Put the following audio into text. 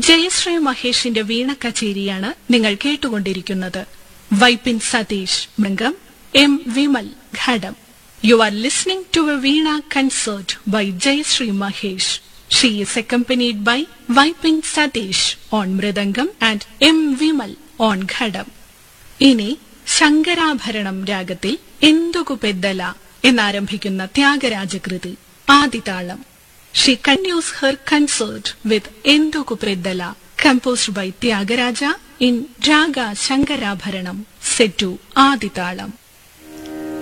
ജയശ്രീ മഹേഷിന്റെ വീണ കച്ചേരിയാണ് നിങ്ങൾ കേട്ടുകൊണ്ടിരിക്കുന്നത് Vypin Satish mridangam M Vimal ghatam you are listening to a veena concert by Jayashree Mahesh she is accompanied by Vypin Satish on mridangam and M Vimal on ghatam ഇനി ശങ്കരാഭരണം രാഗത്തിൽ എന്തുകു പെദ്ദല എന്നാരംഭിക്കുന്ന ത്യാഗരാജകൃതി ആദിതാളം she continues her concert with Enduku Peddala composed by Tyagaraja in raga Shankarabharanam set to ആദിതാളം